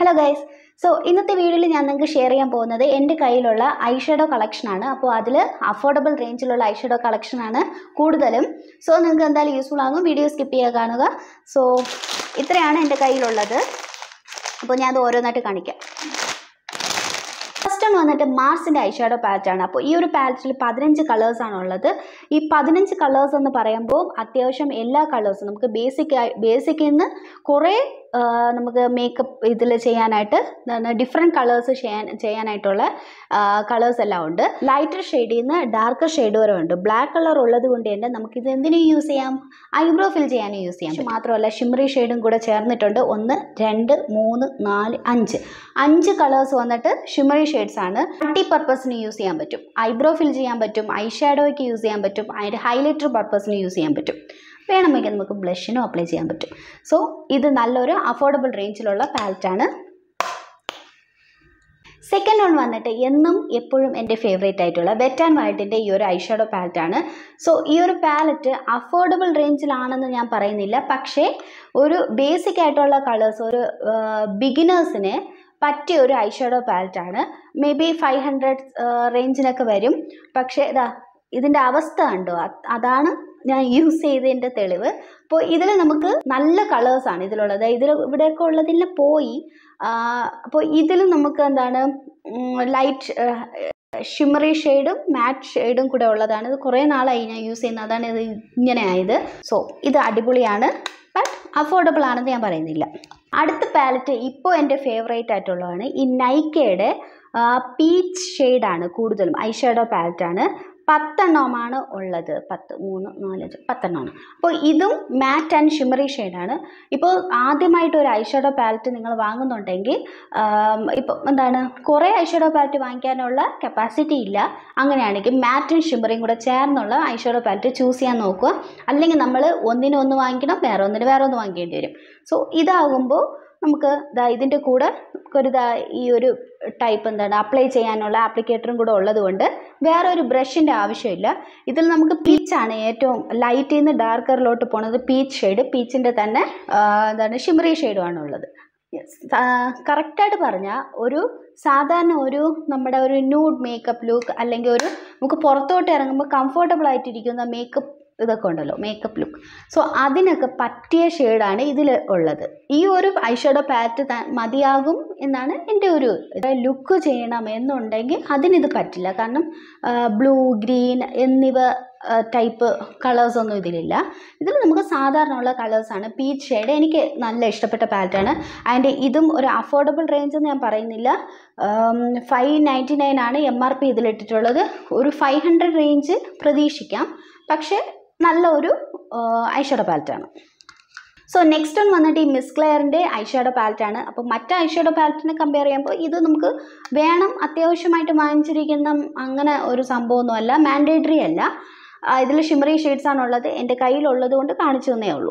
hello guys so ഇന്നത്തെ വീഡിയോയിൽ ഞാൻ നിങ്ങൾക്ക് ഷെയർ ചെയ്യാൻ പോകുന്നത് എൻ്റെ കയ്യിലുള്ള ഐഷാഡോ കളക്ഷനാണ് അപ്പോൾ അതിൽ അഫോർഡബിൾ റേഞ്ചിലുള്ള ഐഷാഡോ കളക്ഷനാണ് കൂടുതലും സോ നിങ്ങൾക്ക് എന്തായാലും യൂസ്ഫുൾ ആകും വീഡിയോ സ്കിപ്പ് ചെയ്യുക കാണുക സോ ഇത്രയാണ് എൻ്റെ കയ്യിലുള്ളത് അപ്പോൾ ഞാൻ അത് ഓരോന്നായിട്ട് കാണിക്കാം ഫസ്റ്റ് ഒന്ന് വന്നിട്ട് മാർസിൻ്റെ ഐഷാഡോ പാലറ്റാണ് അപ്പോൾ ഈ ഒരു പാലറ്റിൽ പതിനഞ്ച് കളേഴ്സാണ് ഉള്ളത് ഈ പതിനഞ്ച് കളേഴ്സ് എന്ന് പറയുമ്പോൾ അത്യാവശ്യം എല്ലാ കളേഴ്സും നമുക്ക് ബേസിക് ബേസിക്കിൽ നിന്ന് കുറേ ആ, നമുക്ക് മേക്കപ്പ് ഇതിൽ ചെയ്യാനായിട്ട് എന്താണ് ഡിഫറെൻറ്റ് കളേഴ്സ് ചെയ്യാൻ ചെയ്യാനായിട്ടുള്ള കളേഴ്സ് എല്ലാം ഉണ്ട് ലൈറ്റർ ഷെയ്ഡിൽ നിന്ന് ഡാർക്കർ ഷെയ്ഡ് വരെ ഉണ്ട് ബ്ലാക്ക് കളർ ഉള്ളത് കൊണ്ട് തന്നെ നമുക്കിത് എന്തിനും യൂസ് ചെയ്യാം ഐബ്രോ ഫിൽ ചെയ്യാനും യൂസ് ചെയ്യാം പക്ഷെ മാത്രമല്ല ഷിമറി ഷെയ്ഡും കൂടെ ചേർന്നിട്ടുണ്ട് ഒന്ന് രണ്ട് മൂന്ന് നാല് അഞ്ച് അഞ്ച് കളേഴ്സ് വന്നിട്ട് ഷിമറി ഷെയ്ഡ്സ് ആണ് മൾട്ടി പർപ്പസിന് യൂസ് ചെയ്യാൻ പറ്റും ഐബ്രോ ഫിൽ ചെയ്യാൻ പറ്റും ഐ ഷാഡോയ്ക്ക് യൂസ് ചെയ്യാൻ പറ്റും അതിൻ്റെ ഹൈലൈറ്റർ പർപ്പസിന് യൂസ് ചെയ്യാൻ പറ്റും വേണമെങ്കിൽ നമുക്ക് ബ്ലഷിനും അപ്ലൈ ചെയ്യാൻ പറ്റും സോ ഇത് നല്ലൊരു അഫോർഡബിൾ റേഞ്ചിലുള്ള പാലറ്റാണ് സെക്കൻഡ് വൺ വന്നിട്ട് എന്നും എപ്പോഴും എൻ്റെ ഫേവറേറ്റ് ആയിട്ടുള്ള വെറ്റ് ആൻഡ് വൈറ്റിൻ്റെ ഈ ഒരു ഐഷാഡോ പാലറ്റാണ് സോ ഈ ഒരു പാലറ്റ് അഫോർഡബിൾ റേഞ്ചിലാണെന്ന് ഞാൻ പറയുന്നില്ല പക്ഷേ ഒരു ബേസിക് ആയിട്ടുള്ള കളേഴ്സ് ഒരു ബിഗിനേഴ്സിന് പറ്റിയ ഒരു ഐഷാഡോ പാലറ്റാണ് മേ ബി ഫൈവ് ഹൺഡ്രഡ് റേഞ്ചിനൊക്കെ വരും പക്ഷേ ഇതാ ഇതിൻ്റെ അവസ്ഥ കണ്ടോ അത് അതാണ് ഞാൻ യൂസ് ചെയ്തതിൻ്റെ തെളിവ് അപ്പോൾ ഇതിൽ നമുക്ക് നല്ല കളേഴ്സാണ് ഇതിലുള്ളത് ഇതിൽ ഇവിടെയൊക്കെ ഉള്ളതിൽ പോയി അപ്പോൾ ഇതിൽ നമുക്ക് എന്താണ് ലൈറ്റ് ഷിമറി ഷെയ്ഡും മാറ്റ് ഷെയ്ഡും കൂടെ ഉള്ളതാണ് ഇത് കുറേ നാളായി ഞാൻ യൂസ് ചെയ്യുന്നത് അതാണ് ഇത് ഇങ്ങനെ ആയത് സോ ഇത് അടിപൊളിയാണ് ബട്ട് അഫോർഡബിൾ ആണെന്ന് ഞാൻ പറയുന്നില്ല അടുത്ത പാലറ്റ് ഇപ്പോൾ എൻ്റെ ഫേവറേറ്റ് ആയിട്ടുള്ളതാണ് ഈ നൈക്കയുടെ പീച്ച് ഷെയ്ഡാണ് കൂടുതലും ഐ ഷാഡോ പാലറ്റാണ് പത്തെണ്ണമാണ് ഉള്ളത് പത്ത് മൂന്ന് നാല് അഞ്ച് പത്തെണ്ണമാണ് അപ്പോൾ ഇതും മാറ്റ് ആൻഡ് ഷിമറി ഷെയ്ഡാണ് ഇപ്പോൾ ആദ്യമായിട്ട് ഒരു ഐഷാഡോ പാലറ്റ് നിങ്ങൾ വാങ്ങുന്നുണ്ടെങ്കിൽ ഇപ്പോൾ എന്താണ് കുറേ ഐഷാഡോ പാലറ്റ് വാങ്ങിക്കാനുള്ള കപ്പാസിറ്റി ഇല്ല അങ്ങനെയാണെങ്കിൽ മാറ്റും ഷിമറിയും കൂടെ ചേർന്നുള്ള ഐഷാഡോ പാലറ്റ് ചൂസ് ചെയ്യാൻ നോക്കുക അല്ലെങ്കിൽ നമ്മൾ ഒന്നിന് ഒന്ന് വാങ്ങിക്കണം വേറെ ഒന്നിന് വേറെ ഒന്ന് വാങ്ങിക്കേണ്ടി വരും സോ ഇതാകുമ്പോൾ നമുക്ക് ദാ ഇതിൻ്റെ കൂടെ ഒരു ദാ ഈ ഒരു ടൈപ്പ് എന്താണ് അപ്ലൈ ചെയ്യാനുള്ള ആപ്ലിക്കേറ്ററും കൂടെ ഉള്ളത് കൊണ്ട് വേറെ ഒരു ബ്രഷിൻ്റെ ആവശ്യമില്ല ഇതിൽ നമുക്ക് പീച്ചാണ് ഏറ്റവും ലൈറ്റിൽ നിന്ന് ഡാർക്കറിലോട്ട് പോണത് പീച്ച് ഷെയ്ഡ് പീച്ചിൻ്റെ തന്നെ ആ, എന്താണ് ഷിമറി ഷെയ്ഡുമാണ് ഉള്ളത് കറക്റ്റായിട്ട് പറഞ്ഞാൽ ഒരു സാധാരണ ഒരു നമ്മുടെ ഒരു ന്യൂഡ് മേക്കപ്പ് ലുക്ക് അല്ലെങ്കിൽ ഒരു നമുക്ക് പുറത്തോട്ട് ഇറങ്ങുമ്പോൾ കംഫർട്ടബിൾ ആയിട്ടിരിക്കുന്ന മേക്കപ്പ് ഇതൊക്കെ ഉണ്ടല്ലോ മേക്കപ്പ് ലുക്ക് സോ അതിനൊക്കെ പറ്റിയ ഷെയ്ഡാണ് ഇതിൽ ഉള്ളത് ഈ ഒരു ഐഷാഡോ പാറ്റ് മതിയാകും എന്നാണ് എൻ്റെ ഒരു ലുക്ക് ചെയ്യണം എന്നുണ്ടെങ്കിൽ അതിനിത് പറ്റില്ല കാരണം ബ്ലൂ ഗ്രീൻ എന്നിവ ടൈപ്പ് കളേഴ്സൊന്നും ഇതിലില്ല ഇതിൽ നമുക്ക് സാധാരണ ഉള്ള കളേഴ്സാണ് പീച്ച് ഷെയ്ഡ് എനിക്ക് നല്ല ഇഷ്ടപ്പെട്ട പാറ്റാണ് അതിൻ്റെ ഇതും ഒരു അഫോർഡബിൾ റേഞ്ച് എന്ന് ഞാൻ പറയുന്നില്ല ഫൈവ് നയൻറ്റി നയൻ ആണ് എം ആർ പി ഇതിലിട്ടിട്ടുള്ളത് ഒരു ഫൈവ് ഹൺഡ്രഡ് റേഞ്ച് പ്രതീക്ഷിക്കാം പക്ഷേ നല്ല ഒരു ഐഷാഡോ പാലറ്റാണ് സോ നെക്സ്റ്റ് വൺ വന്നിട്ട് ഈ മിസ് ക്ലെയറിൻ്റെ ഐഷാഡോ പാലറ്റാണ് അപ്പോൾ മറ്റ് ഐഷാഡോ പാലറ്റിനെ കമ്പയർ ചെയ്യുമ്പോൾ ഇത് നമുക്ക് വേണം അത്യാവശ്യമായിട്ട് വാങ്ങിച്ചിരിക്കുന്ന അങ്ങനെ ഒരു സംഭവമൊന്നുമല്ല മാൻഡേറ്ററി അല്ല ഇതിൽ ഷിമറി ഷെയ്ഡ്സ് ആണുള്ളത് എൻ്റെ കയ്യിലുള്ളത് കൊണ്ട് കാണിച്ചു തന്നേ ഉള്ളൂ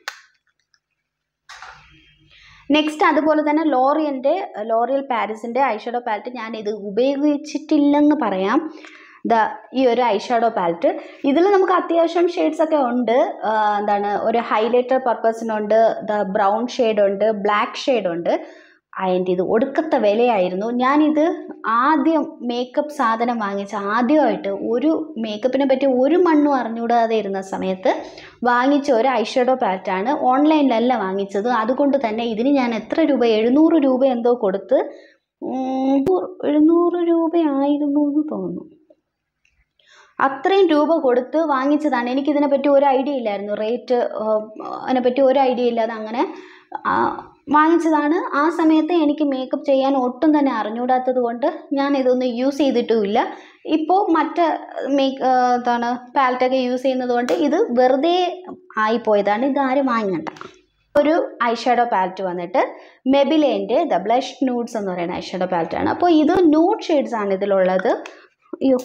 നെക്സ്റ്റ് അതുപോലെ തന്നെ ലോറിയൻ്റെ ലോറിയൽ പാരീസിൻ്റെ ഐഷാഡോ പാലറ്റ് ഞാൻ ഇത് ഉപയോഗിച്ചിട്ടില്ലെന്ന് പറയാം ദ ഈ ഒരു ഐഷാഡോ പാലറ്റ് ഇതിൽ നമുക്ക് അത്യാവശ്യം ഷെയ്ഡ്സ് ഒക്കെ ഉണ്ട് ആ, എന്താണ് ഒരു ഹൈലൈറ്റർ പർപ്പസിനുണ്ട് ദ ബ്രൗൺ ഷെയ്ഡ് ഉണ്ട് ബ്ലാക്ക് ഷെയ്ഡ് ഉണ്ട് അതിൻ്റെ ഇത് ഒടുക്കത്തെ വിലയായിരുന്നു ഞാനിത് ആദ്യം മേക്കപ്പ് സാധനം വാങ്ങിച്ച ആദ്യമായിട്ട് ഒരു മേക്കപ്പിനെ പറ്റി ഒരു മണ്ണും അറിഞ്ഞുകൂടാതെ ഇരുന്ന സമയത്ത് വാങ്ങിച്ച ഒരു ഐഷാഡോ പാലറ്റാണ് ഓൺലൈനിലല്ല വാങ്ങിച്ചത് അതുകൊണ്ട് തന്നെ ഇതിന് ഞാൻ എത്ര രൂപ എഴുന്നൂറ് രൂപ എന്തോ കൊടുത്ത് ഉം, എഴുന്നൂറ് രൂപയായിരുന്നു എന്ന് തോന്നുന്നു അത്രയും രൂപ കൊടുത്ത് വാങ്ങിച്ചതാണ് എനിക്കിതിനെപ്പറ്റി ഒരു ഐഡിയ ഇല്ലായിരുന്നു റേറ്റ് അതിനെപ്പറ്റി ഒരു ഐഡിയ ഇല്ലാതെ അങ്ങനെ ആ, വാങ്ങിച്ചതാണ് ആ സമയത്ത് എനിക്ക് മേക്കപ്പ് ചെയ്യാൻ ഒട്ടും തന്നെ അറിഞ്ഞൂടാത്തത് കൊണ്ട് ഞാൻ ഇതൊന്നും യൂസ് ചെയ്തിട്ടുമില്ല ഇപ്പോൾ മറ്റ് മേക്ക് എന്താണ് പാലറ്റൊക്കെ യൂസ് ചെയ്യുന്നത് കൊണ്ട് ഇത് വെറുതെ ആയിപ്പോയതാണ് ഇത് ആരും വാങ്ങണ്ട ഒരു ഐഷാഡോ പാലറ്റ് വന്നിട്ട് മെബിലേൻ്റെ ദ ബ്ലഷ് നൂഡ്സ് എന്ന് പറയുന്ന ഐഷാഡോ പാലറ്റാണ് അപ്പോൾ ഇത് നൂഡ് ഷെയ്ഡ്സ് ആണ് ഇതിലുള്ളത് അയ്യോ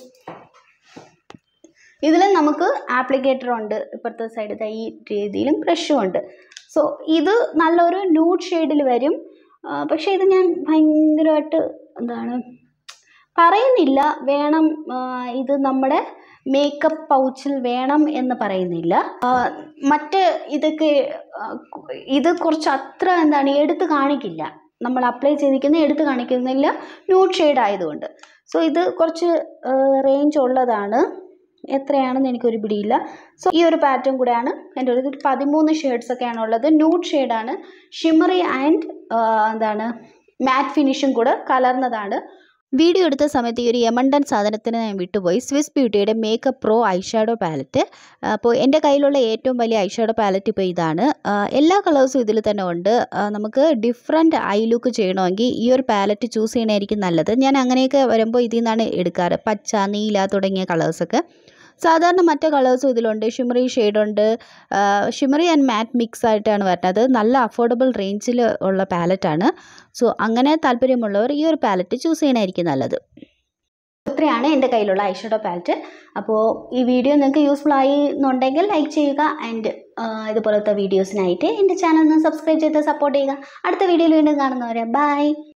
ഇതിൽ നമുക്ക് ആപ്ലിക്കേറ്റർ ഉണ്ട് ഇപ്പുറത്തെ സൈഡ് ഈ രീതിയിലും ബ്രഷും ഉണ്ട് സോ ഇത് നല്ലൊരു ന്യൂഡ് ഷെയ്ഡിൽ വരും ആ, പക്ഷേ ഇത് ഞാൻ ഭയങ്കരമായിട്ട് എന്താണ് പറയുന്നില്ല വേണം ആ, ഇത് നമ്മുടെ മേക്കപ്പ് പൗച്ചിൽ വേണം എന്ന് പറയുന്നില്ല ആ, മറ്റ് ഇതൊക്കെ ആ, ഇത് കുറച്ച് അത്ര എന്താണ് എടുത്ത് കാണിക്കില്ല നമ്മൾ അപ്ലൈ ചെയ്തിരിക്കുന്ന എടുത്ത് കാണിക്കുന്നില്ല ന്യൂഡ് ഷെയ്ഡ് ആയതുകൊണ്ട് സോ ഇത് കുറച്ച് റേഞ്ച് ഉള്ളതാണ് എത്രയാണെന്ന് എനിക്കൊരു പിടിയില്ല സോ ഈ ഒരു പാറ്റേൺ കൂടെയാണ് എൻ്റെ ഒരു ഇത് പതിമൂന്ന് ഷെയ്ഡ്സ് ഒക്കെയാണ് ഉള്ളത് ന്യൂഡ് ഷെയ്ഡാണ് ഷിമറി ആൻഡ് എന്താണ് മാറ്റ് ഫിനിഷും കൂടെ കലർന്നതാണ് വീഡിയോ എടുത്ത സമയത്ത് ഈ ഒരു യമണ്ടൻ സാധനത്തിന് ഞാൻ വിട്ടുപോയി സ്വിസ് ബ്യൂട്ടിയുടെ മേക്കപ്പ് പ്രോ ഐഷാഡോ പാലറ്റ് അപ്പോൾ എൻ്റെ കയ്യിലുള്ള ഏറ്റവും വലിയ ഐഷാഡോ പാലറ്റ് ഇപ്പോൾ ഇതാണ് ആ, എല്ലാ കളേഴ്സും ഇതിൽ തന്നെ ഉണ്ട് ആ, നമുക്ക് ഡിഫറെൻറ്റ് ഐ ലുക്ക് ചെയ്യണമെങ്കിൽ ഈ ഒരു പാലറ്റ് ചൂസ് ചെയ്യണമായിരിക്കും നല്ലത് ഞാൻ അങ്ങനെയൊക്കെ വരുമ്പോൾ ഇതിൽ നിന്നാണ് എടുക്കാറ് പച്ച നീല തുടങ്ങിയ കളേഴ്സൊക്കെ സാധാരണ മറ്റു കളേഴ്സും ഇതിലുണ്ട് ഷിമറി ഷെയ്ഡുണ്ട് ഷിമറി ആൻഡ് മാറ്റ് മിക്സ് ആയിട്ടാണ് വരുന്നത് നല്ല അഫോർഡബിൾ റേഞ്ചിൽ ഉള്ള പാലറ്റാണ് സോ അങ്ങനെ താല്പര്യമുള്ളവർ ഈ ഒരു പാലറ്റ് ചൂസ് ചെയ്യണമായിരിക്കും നല്ലത് ഇത്രയാണ് എൻ്റെ കയ്യിലുള്ള ഐഷഡോ പാലറ്റ് അപ്പോൾ ഈ വീഡിയോ നിങ്ങൾക്ക് യൂസ്ഫുൾ ആയി എന്നുണ്ടെങ്കിൽ ലൈക്ക് ചെയ്യുക ആൻഡ് ഇതുപോലത്തെ വീഡിയോസിനായിട്ട് എൻ്റെ ചാനൽ ഒന്ന് സബ്സ്ക്രൈബ് ചെയ്ത് സപ്പോർട്ട് ചെയ്യുക അടുത്ത വീഡിയോയിൽ വീണ്ടും കാണുന്നവരെ ബൈ